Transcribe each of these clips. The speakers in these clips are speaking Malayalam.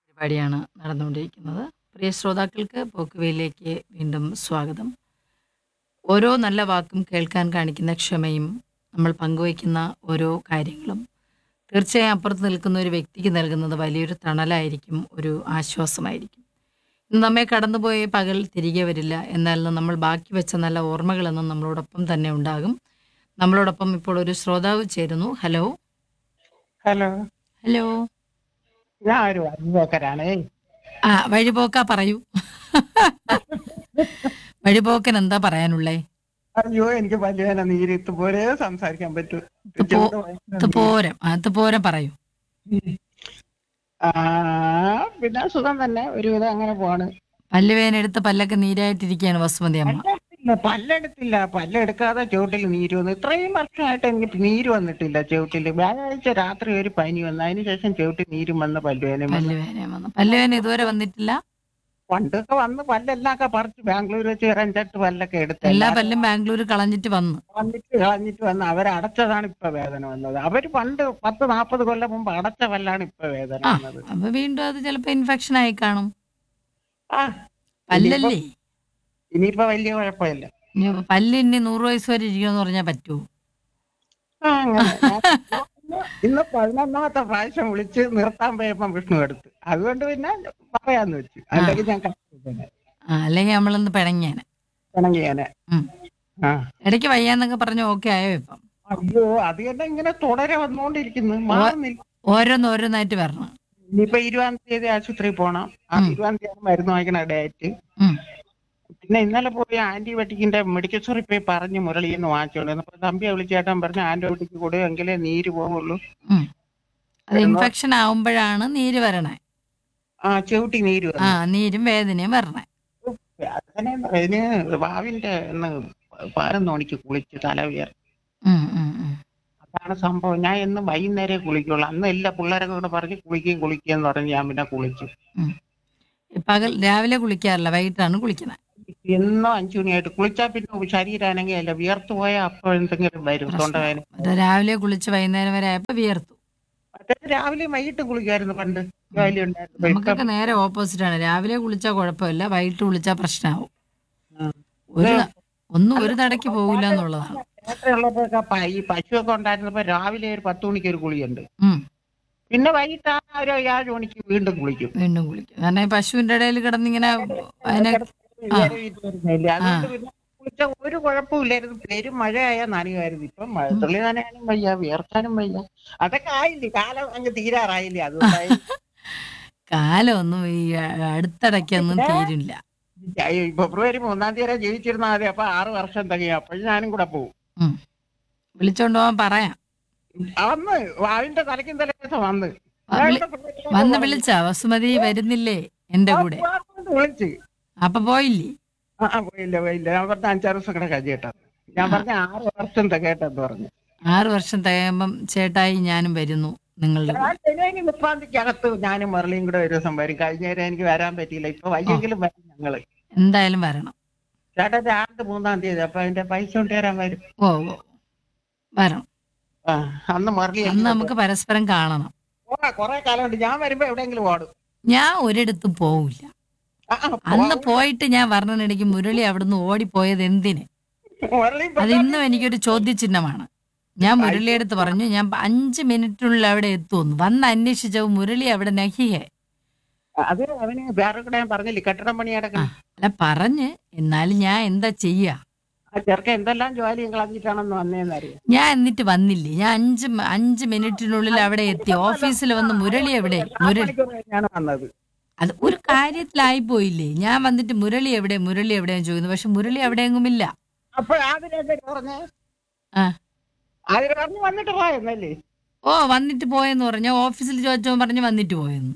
പരിപാടിയാണ് നടന്നുകൊണ്ടിരിക്കുന്നത് പ്രിയ ശ്രോതാക്കൾക്ക് പോക്കുവയിലേക്ക് വീണ്ടും സ്വാഗതം ഓരോ നല്ല വാക്കും കേൾക്കാൻ കാണിക്കുന്ന ക്ഷമയും നമ്മൾ പങ്കുവയ്ക്കുന്ന ഓരോ കാര്യങ്ങളും തീർച്ചയായും അപ്പുറത്ത് നിൽക്കുന്ന ഒരു വ്യക്തിക്ക് നൽകുന്നത് വലിയൊരു തണലായിരിക്കും ഒരു ആശ്വാസമായിരിക്കും ഇന്ന് നമ്മെ കടന്നുപോയ പകൽ തിരികെ വരില്ല എന്നാൽ നമ്മൾ ബാക്കി വെച്ച നല്ല ഓർമ്മകളെന്നും നമ്മളോടൊപ്പം തന്നെ ഉണ്ടാകും നമ്മളോടൊപ്പം ഇപ്പോൾ ഒരു ശ്രോതാവ് ചേരുന്നു ഹലോ ഹലോ ഹലോ ഞാൻ ഒരു വഴിപോക്കരാണ് ആ വഴിപോക്ക പറയൂ വഴിപോക്കൻ എന്താ പറയാനുള്ളേ അയ്യോ എനിക്ക് വലിയ നീരിത്ത് പോലെ സംസാരിക്കാൻ പറ്റൂ ഇത് പോ- ഇത് പോരം ആ, ഇത് പോരം പറയൂ ആ പിന്നെ സുഖം തന്നെ ഒരുവിധം അങ്ങനെ പോണ് പല്ലുവേന എടുത്ത് പല്ലൊക്കെ നീരായിട്ടിരിക്കുകയാണ് വസുമതി അമ്മ പല്ലെടുത്തില്ല പല്ലെടുത്തില്ല പല്ലെടുക്കാതെ ചുവട്ടിൽ നീര് വന്നു ഇത്രയും വർഷമായിട്ട് എനിക്ക് നീര് വന്നിട്ടില്ല ചുവട്ടിൽ വ്യാഴാഴ്ച രാത്രി ഒരു പനി വന്നു അതിനുശേഷം ചുവട്ടിൽ നീരും വന്ന് പല്ലുവേനയും വന്നു പല്ലുവേന വന്നു പല്ലുവേന ഇതുവരെ വന്നിട്ടില്ല പണ്ടൊക്കെ വന്ന് പല്ലെല്ലാം ഒക്കെ പറിച്ച് ബാംഗ്ലൂർ വെച്ച് ഒരു അഞ്ചെട്ട് പല്ലൊക്കെ എടുത്ത് എല്ലാ പല്ലും ബാംഗ്ലൂർ കളഞ്ഞിട്ട് വന്നു വന്നിട്ട് കളഞ്ഞിട്ട് വന്ന് അവരടച്ചതാണ് ഇപ്പൊ വേദന വന്നത് അവര് പണ്ട് പത്ത് നാപ്പത് കൊല്ലം മുമ്പ് അടച്ച പല്ലാണ് ഇപ്പൊ വേദന ആ വന്നത് അപ്പൊ വീണ്ടും അത് ചിലപ്പോ ഇൻഫെക്ഷൻ ആയി കാണും ആ പല്ലല്ലേ ഇനിയിപ്പോ വലിയ കുഴപ്പമില്ല ഇനി അപ്പൊ പല്ല് ഇനി നൂറ് വയസ്സ് വരെ ഇരിക്കുമെന്ന് പറഞ്ഞാൽ പറ്റുമോ ആ, അങ്ങനെ. ഞാൻ ഇന്ന് ഇന്ന് പതിനൊന്നാമത്തെ പ്രാവശ്യം വിളിച്ച് നിർത്താൻ പോയപ്പം വിഷ്ണു എടുത്ത് അതുകൊണ്ട് പിന്നെ പറയാന്ന് വെച്ചു അല്ലെങ്കിൽ ഞാൻ കഷ്ടപ്പെട്ടേനെ. ആ അല്ലെങ്കിൽ നമ്മളൊന്ന് പിണങ്ങിയാനെ പിണങ്ങി ഞാന്. ഉം. ആ ഇടയ്ക്ക് വയ്യാന്നൊക്കെ പറഞ്ഞ് ഓക്കെ ആയോ ഇപ്പം അയ്യോ അത് തന്നെ ഇങ്ങനെ തുടരെ വന്നുകൊണ്ടിരിക്കുന്നു മാറുന്നില്ല ഓരോന്ന് ഓരോന്നായിട്ട് വരണം ഇനിയിപ്പോ ഇരുപതാം തീയതി ആശുപത്രിയിൽ പോണം ആ ഉം. ഇരുപതാം തീയതി മരുന്ന് വാങ്ങിക്കണ ഡേറ്റ് ഉം. പിന്നെ ഇന്നലെ പോയി ആന്റിബയോട്ടിക്കിന്റെ മെഡിക്കൽ സ്റ്റോറിൽ പോയി പറഞ്ഞു മുരളിന്ന് വാങ്ങിച്ചോണ്ട് വന്നു. അപ്പൊ തമ്പിയെ വിളിച്ചേട്ടൻ പറഞ്ഞു ആന്റിബയോട്ടിക് കൊടു എങ്കിലേ നീര് പോവുള്ളൂ ഉം. അത് ഇൻഫെക്ഷൻ ആവുമ്പോഴാണ് നീര് വരണേ ആ ചവിട്ടി നീര് ആ വന്നു നീരും വേദനയും വരണേ അങ്ങനെ ഇതിന് വാവിന്റെ ഒന്ന് പതിനൊന്ന് മണിക്ക് കുളിച്ച് തല ഉയർ ഉം, ഉം, ഉം. അതാണ് സംഭവം ഞാൻ എന്നും വൈകുന്നേരം കുളിക്കുള്ളൂ അന്ന് എല്ലാ പിള്ളേരൊക്കെ കൂടെ പറഞ്ഞ് കുളിക്കുകയും കുളിക്കുകയും എന്ന് പറഞ്ഞ് ഞാൻ പിന്നെ കുളിച്ചു ഉം. ഈ പകൽ രാവിലെ കുളിക്കാറില്ല വൈകിട്ടാണ് കുളിക്കുന്നത് എന്നും അഞ്ചു മണിയായിട്ട് കുളിച്ചാൽ പിന്നെ ശരീരം അനങ്ങിയല്ല വിയർത്ത് പോയാൽ അപ്പോൾ എന്തെങ്കിലും വരും തൊണ്ടവേദന മറ്റേ രാവിലെ കുളിച്ച് വൈകുന്നേരം വരെ ആയപ്പോ വിയർത്തു മറ്റേ രാവിലെ വൈകിട്ട് കുളിക്കായിരുന്നു പണ്ട് ജോലി ഉണ്ടായിരുന്നു ഇപ്പൊ നമുക്കൊക്കെ നേരെ ഓപ്പോസിറ്റ് ആണ് രാവിലെ കുളിച്ചാൽ കുഴപ്പമില്ല വൈകിട്ട് കുളിച്ചാൽ പ്രശ്നമാവും ആ. ഒരു ഒന്നും ഒരു തടയ്ക്ക് പോകില്ല എന്നുള്ളതാണ് നേരത്തെയുള്ളപ്പോഴൊക്കെ പ- ഈ പശുവൊക്കെ ഉണ്ടായിരുന്നപ്പോ രാവിലെ ഒരു പത്ത് മണിക്ക് ഒരു കുളിയുണ്ട് ഉം. പിന്നെ വൈകിട്ട് ആ ഒരു ഏഴ് മണിക്ക് വീണ്ടും കുളിക്കും വീണ്ടും കുളിക്കും കാരണം ഈ പശുവിന്റെ ഇടയിൽ കിടന്നിങ്ങനെ അതിനെ ഇതുവരെ വീട്ടിൽ വരുന്നില്ല. അതുകൊണ്ട് പിന്നെ കുളിച്ച ഒരു കുഴപ്പമില്ലായിരുന്നു പെരും മഴയായാൽ നനയുമായിരുന്നു ഇപ്പം മഴത്തുള്ളി നനയാനും വയ്യ വിയർക്കാനും വയ്യ അതൊക്കെ ആയില്ലേ കാലം അങ്ങ് തീരാറായില്ലേ അതുകൊണ്ടായി കാലമൊന്നും ഈ അടുത്തിടയ്ക്കൊന്നും തീരില്ല ഈ ഫെബ്രുവരി മൂന്നാം തീയതി വരെ ജീവിച്ചിരുന്നാൽ മതി അപ്പൊ ആറ് വർഷം തികയും അപ്പോഴും ഞാനും കൂടെ പോകും ഉം. വിളിച്ചോണ്ട് പോവാൻ പറയാം വന്ന് വാവിന്റെ തലയ്ക്കും തലേദിവസം വന്ന് ആ, വിളി- വന്ന് വിളിച്ചാ വസുമതി വരുന്നില്ലേ എന്റെ കൂടെ വിളിച്ച് അപ്പൊ പോയില്ലേ ആ ആ, പോയില്ല പോയില്ല ഞാൻ പറഞ്ഞ അഞ്ചാറ് ദിവസം കൂടെ കഴിയട്ടെ ഞാൻ പറഞ്ഞ ആറ് വർഷം തികയട്ടെന്ന് പറഞ്ഞു ആറ് വർഷം തികയുമ്പം ചേട്ടായി ഞാനും വരുന്നു നിങ്ങളുടെ കൂടെ ഞാൻ ജനുവരി മുപ്പാം തീയതിക്കകത്ത് ഞാനും മുരളിയും കൂടെ ഒരു ദിവസം വരും കഴിഞ്ഞ നേരം എനിക്ക് വരാൻ പറ്റിയില്ല ഇപ്പൊ വയ്യെങ്കിലും വരും ഞങ്ങള് എന്തായാലും വരണം ചേട്ടൻ രാവിലെ മൂന്നാം തീയതി അപ്പൊ അതിന്റെ പൈസ കൊണ്ട് തരാൻ വരും ഓ ഓ വരണം ആ അന്ന് മുരളി അന്ന് നമുക്ക് പരസ്പരം കാണണം കൊറേ കാലം ഉണ്ട് ഞാൻ വരുമ്പോ എവിടെയെങ്കിലും ഓടും ഞാൻ ഒരിടത്തും പോവില്ല ആ, ആ, അന്ന് പോയിട്ട് ഞാൻ പറഞ്ഞിടയ്ക്ക് മുരളി അവിടുന്ന് ഓടിപ്പോയത് എന്തിന് മുരളി അത് ഇന്നും എനിക്കൊരു ചോദ്യചിഹ്നമാണ് ഞാൻ മുരളിയെടുത്ത് പറഞ്ഞു ഞാൻ അഞ്ച് മിനിറ്റിനുള്ളിൽ അവിടെ എത്തുമെന്ന് വന്ന് അന്വേഷിച്ച മുരളി അവിടെ നഹിയേ അത് അവന് വേറെ കൂടെ ഞാൻ പറഞ്ഞില്ലേ കെട്ടിടം പണി കിടക്കണം അല്ല പറഞ്ഞ് എന്നാലും ഞാൻ എന്താ ചെയ്യാ ആ ചെറുക്കൻ എന്തെല്ലാം ജോലി കളഞ്ഞിട്ടാണെന്ന് വന്നേന്നറിയാം ഞാൻ എന്നിട്ട് വന്നില്ലേ ഞാൻ അഞ്ച് മ- അഞ്ച് മിനിറ്റിനുള്ളിൽ അവിടെ എത്തി ഓഫീസിൽ വന്ന് മുരളി എവിടെ മുരളി മണിക്കൂർ കഴിഞ്ഞാണ് വന്നത് അത് ഒരു കാര്യത്തിലായി പോയില്ലേ ഞാൻ വന്നിട്ട് മുരളി എവിടെ മുരളി എവിടെയും ചോദിക്കുന്നു പക്ഷെ മുരളി എവിടെയെങ്കുമില്ല അപ്പൊ ആതിരൊക്കെ പറഞ്ഞേ ആ ആതിര പറഞ്ഞു വന്നിട്ട് പോയെന്നല്ലേ ഓ വന്നിട്ട് പോയെന്ന് പറഞ്ഞ ഓഫീസിൽ ചോദിച്ചോ പറഞ്ഞ് വന്നിട്ട് പോയെന്ന്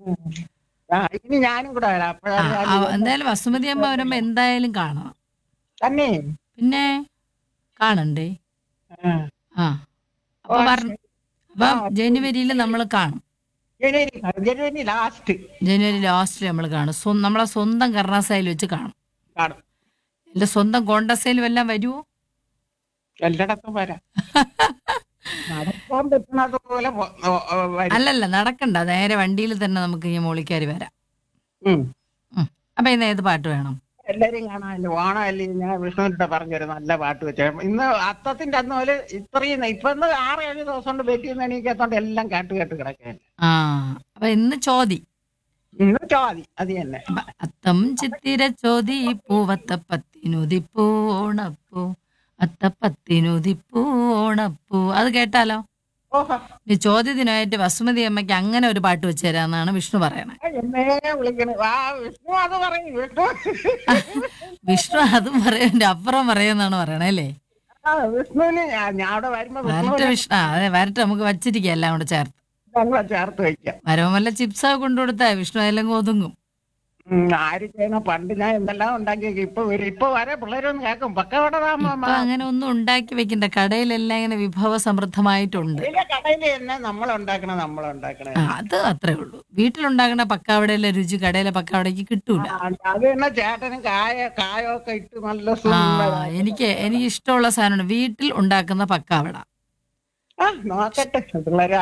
ആ ഇനി ഞാനും കൂടെ വരാം ആ, അപ്പോഴാണ് ആ, എന്തായാലും വസുമതി അമ്മ വരുമ്പോ എന്തായാലും കാണണം തന്നെ പിന്നെ കാണണ്ടേ ആ. ആ അപ്പൊ പറഞ്ഞ അപ്പൊ ജനുവരിയിൽ നമ്മൾ കാണും ജനുവരി ജനുവരി ലാസ്റ്റ് ജനുവരി ലാസ്റ്റിൽ നമ്മൾ കാണും സ്വ- നമ്മളെ സ്വന്തം കർണാസയിൽ വെച്ച് കാണും കാണും എന്റെ സ്വന്തം കോണ്ടസയിലും എല്ലാം വരുമോ എല്ലായിടത്തും വരാം നടക്കാൻ പറ്റുന്നത് പോലെ പോ- ഓ, ഓ, വരും. അല്ലല്ല നടക്കണ്ട നേരെ വണ്ടിയിൽ തന്നെ നമുക്ക് ഈ മോളിക്കാരി വരാം ഉം. ഉം. അപ്പൊ ഇന്ന് ഏത് പാട്ട് വേണം എല്ലാരെയും കാണാനല്ലേ ഓണമല്ലേ ഞാൻ വിഷ്ണുവിന്റെ പറഞ്ഞൊരു നല്ല പാട്ട് വെച്ച ഇന്ന് അത്തത്തിന്റെ അന്ന് പോലെ ഇത്രയും ഇപ്പൊ ഇന്ന് ആറ് ഏഴ് ദിവസം കൊണ്ട് ബെറ്റിന്ന് എണീക്കാത്തോണ്ട് എല്ലാം കേട്ട് കേട്ട് കിടക്കാൻ ആ അപ്പൊ ഇന്ന് ചോതി ഇന്ന് ചോദി അത് തന്നെ അപ്പൊ അത്തം ചിത്തിര ചോതി പൂവത്തപ്പത്തിനുതിപ്പൂ ഓണപ്പൂ അത്തപ്പത്തിനുതിപ്പൂ ഓണപ്പൂ അത് കേട്ടാലോ ഓഹോ ഈ ചോദ്യത്തിനായിട്ട് വസുമതി അമ്മയ്ക്ക് അങ്ങനെ ഒരു പാട്ട് വെച്ച് തരാന്നാണ് വിഷ്ണു പറയണേ ആ, എന്നെ വിളിക്കണ ആ വിഷ്ണു അത് പറയും വിഷ്ണു വിഷ്ണു അതും പറയും അപ്പുറം പറയുന്നാണ് പറയണേ അല്ലേ ആ വിഷ്ണുവിന് ഞാൻ ഞാൻ അവിടെ വരുമ്പോ വരട്ടെ വിഷ്ണുവിനെ വിഷ്ണു ആ, അതെ വരട്ടെ നമുക്ക് വച്ചിരിക്കാം എല്ലാം കൂടെ ചേർത്ത് ഞങ്ങളെ ചേർത്ത് വെക്കാം വരവും വല്ല ചിപ്സൊക്കെ കൊണ്ടുകൊടുത്താ വിഷ്ണു അതെല്ലാം ഒതുങ്ങും ഉം, ആര് ചെയ്യണം പണ്ട് ഞാൻ എന്തെല്ലാം ഉണ്ടാക്കി വെക്കും. ഇപ്പൊ വരും ഇപ്പൊ വരെ പിള്ളേരൊന്നും കേൾക്കും പക്കവട ഇപ്പൊ അങ്ങനെ ഒന്നും ഉണ്ടാക്കി വെക്കണ്ട കടയിലെല്ലാം ഇങ്ങനെ വിഭവ സമൃദ്ധമായിട്ടുണ്ട് കടയിൽ തന്നെ നമ്മൾ ഉണ്ടാക്കണ നമ്മൾ ഉണ്ടാക്കണ ആ, അത് അത്രേ ഉള്ളൂ വീട്ടിലുണ്ടാക്കുന്ന പക്കാവടയിലെ രുചി കടയിലെ പക്കാവടയ്ക്ക് കിട്ടൂല അത് തന്നെ ചേട്ടന് കായ കായൊക്കെ ഇട്ട് നല്ല ആ സുന്ദരം എനിക്ക് എനിക്ക് ഇഷ്ടമുള്ള സാധനമാണ് വീട്ടിൽ ഉണ്ടാക്കുന്ന പക്കാവട ആ നോക്കട്ടെ പിള്ളേര്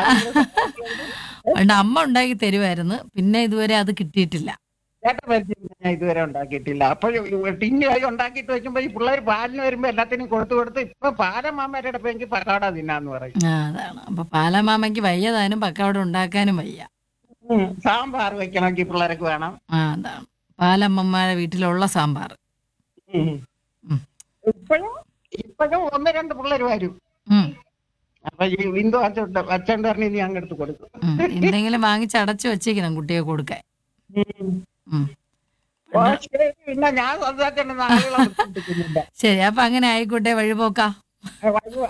പണ്ട് അമ്മ ഉണ്ടാക്കി തരുമായിരുന്നു പിന്നെ ഇതുവരെ അത് കിട്ടിയിട്ടില്ല ചേട്ടൻ പരിചയം ഞാൻ ഇതുവരെ ഉണ്ടാക്കിയിട്ടില്ല അപ്പൊ ടിന്നു കൈ ഉണ്ടാക്കിയിട്ട് വെക്കുമ്പോ ഈ പിള്ളേർ പാലിന് വരുമ്പോ എല്ലാത്തിനും കൊടുത്തു കൊടുത്ത് ഇപ്പൊ പാലമാമരുടെ അടുപ്പെങ്കിൽ പക്കാട തിന്നാന്ന് പറയും ആ അതാണ് അപ്പൊ പാലമാമയ്ക്ക് വയ്യതാനും പക്കാവട ഉണ്ടാക്കാനും വയ്യ ഉം, സാമ്പാർ വെക്കണമെങ്കിൽ പിള്ളേർക്ക് വേണം ആ അതാണ് പാലമ്മമാരെ വീട്ടിലുള്ള സാമ്പാർ ഉം. ഉം. ഇപ്പോഴും ഇപ്പോഴും ഒന്ന് രണ്ട് പിള്ളേർ വരും ഉം, അപ്പൊ ഈ ബിന്ദു അച്ചോണ്ട് അച്ഛൻ്റെ പറഞ്ഞ് ഇനി അങ്ങെടുത്ത് കൊടുക്കും ഉം. എന്തെങ്കിലും വാങ്ങിച്ച് അടച്ചു വെച്ചേക്കണം കുട്ടിയെ കൊടുക്കാൻ ഉം. ഉം. ഓ, ശരി. പിന്നെ ഞാൻ സ്വന്തമായിട്ട് ആളുകളെ ബുദ്ധിമുട്ടിക്കുന്നില്ല. ശരി അപ്പൊ അങ്ങനെ ആയിക്കോട്ടെ വഴിപോക്ക വഴി-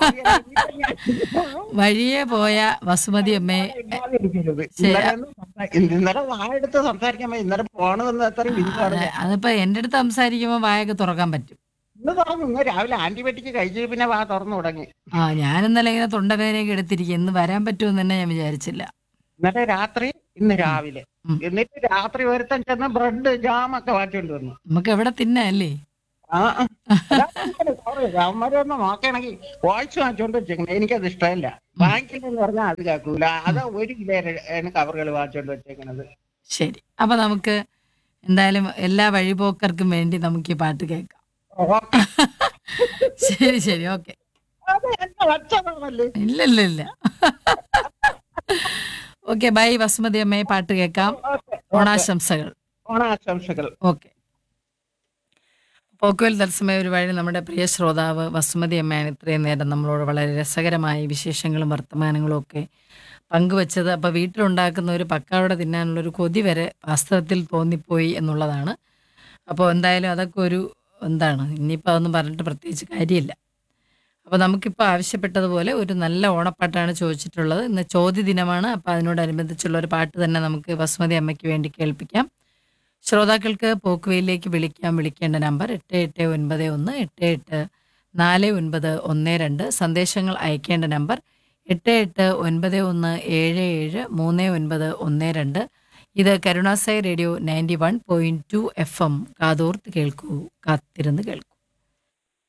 വഴി- വഴിയെ പോയ വസുമതി അമ്മയെ ഇല്ലാതിരിക്കരുത്. ശരി. ഇന്നലെ ഒന്നും സംസാ- ഇന്നലെ വായെടുത്ത് സംസാരിക്കാൻ പറ്റും ഇന്നലെ പോണെന്ന് അത്രയും ബിന്ദുവാണ് അതെ, അതിപ്പോ എന്റെ അടുത്ത് സംസാരിക്കുമ്പോ വായൊക്കെ തുറക്കാൻ പറ്റും ഇന്ന് തുറന്നു ഇന്ന് രാവിലെ ആന്റിബയോട്ടിക് കഴിച്ചു പിന്നെ വാ തുറന്നു തുടങ്ങി ആ ഞാൻ ഇന്നലെ ഇങ്ങനെ തൊണ്ടവേദനയൊക്കെ എടുത്തിരിക്കും ഇന്ന് വരാൻ പറ്റുമെന്ന് തന്നെ ഞാൻ വിചാരിച്ചില്ല ഇന്നലെ രാത്രി ഇന്ന് രാവിലെ ഉം. എന്നിട്ട് രാത്രി ഒരുത്തൻ ചെന്ന് ബ്രെഡ് ജാം ഒക്കെ വാങ്ങിച്ചോണ്ട് വന്നു നമുക്ക് എവിടെ തിന്നല്ലേ ആ അമ്മരൊന്ന് നോക്കണെങ്കിൽ വായിച്ച് വാങ്ങിച്ചോണ്ട് വെച്ചേക്കണേ എനിക്കത് ഇഷ്ടമല്ല വാങ്ങിക്കില്ലെന്ന് പറഞ്ഞാൽ അത് കേൾക്കൂല അത് ഒരു കിലോ കവറുകൾ വാങ്ങിച്ചോണ്ട് വെച്ചേക്കണത് ശരി അപ്പൊ നമുക്ക് എന്തായാലും എല്ലാ വഴിപോക്കർക്കും വേണ്ടി നമുക്ക് ഈ പാട്ട് കേൾക്കാം ഓക്കെ. ശരി ശരി ഓക്കെ അത് എന്നെ വച്ചതാണല്ലേ ഇല്ല ഇല്ല ഇല്ല ഓക്കെ ബൈ വസുമതി അമ്മയെ പാട്ട് കേൾക്കാം ഓക്കെ. ഓണാശംസകൾ ഓണാശംസകൾ ഓക്കെ പോക്കുവൽ തത്സമയ ഒരു വഴി നമ്മുടെ പ്രിയ ശ്രോതാവ് വസുമതി അമ്മയാണ് ഇത്രയും നേരം നമ്മളോട് വളരെ രസകരമായ വിശേഷങ്ങളും വർത്തമാനങ്ങളും ഒക്കെ പങ്കുവച്ചത് അപ്പോൾ വീട്ടിലുണ്ടാക്കുന്ന ഒരു പക്കാവട തിന്നാനുള്ള ഒരു കൊതി വരെ വാസ്തവത്തിൽ തോന്നിപ്പോയി എന്നുള്ളതാണ് അപ്പോൾ എന്തായാലും അതൊക്കെ ഒരു എന്താണ് ഇനിയിപ്പോൾ അതൊന്നും പറഞ്ഞിട്ട് പ്രത്യേകിച്ച് കാര്യമില്ല അപ്പോൾ നമുക്കിപ്പോൾ ആവശ്യപ്പെട്ടതുപോലെ ഒരു നല്ല ഓണപ്പാട്ടാണ് ചോദിച്ചിട്ടുള്ളത് ഇന്ന് ചോദ്യ ദിനമാണ് അപ്പോൾ അതിനോടനുബന്ധിച്ചുള്ള ഒരു പാട്ട് തന്നെ നമുക്ക് വസുമതി അമ്മയ്ക്ക് വേണ്ടി കേൾപ്പിക്കാം ശ്രോതാക്കൾക്ക് പോക്കുവയിലേക്ക് വിളിക്കാം വിളിക്കേണ്ട നമ്പർ എട്ട് എട്ട് ഒൻപത് ഒന്ന് എട്ട് എട്ട് നാല് ഒൻപത് ഒന്ന് രണ്ട് സന്ദേശങ്ങൾ അയക്കേണ്ട നമ്പർ എട്ട് എട്ട് ഒൻപത് ഒന്ന് ഏഴ് ഏഴ് മൂന്ന് ഒൻപത് ഒന്ന് രണ്ട് ഇത് Karunasai radio ninety one point two F M കാതോർത്ത് കേൾക്കൂ കാത്തിരുന്ന് കേൾക്കൂ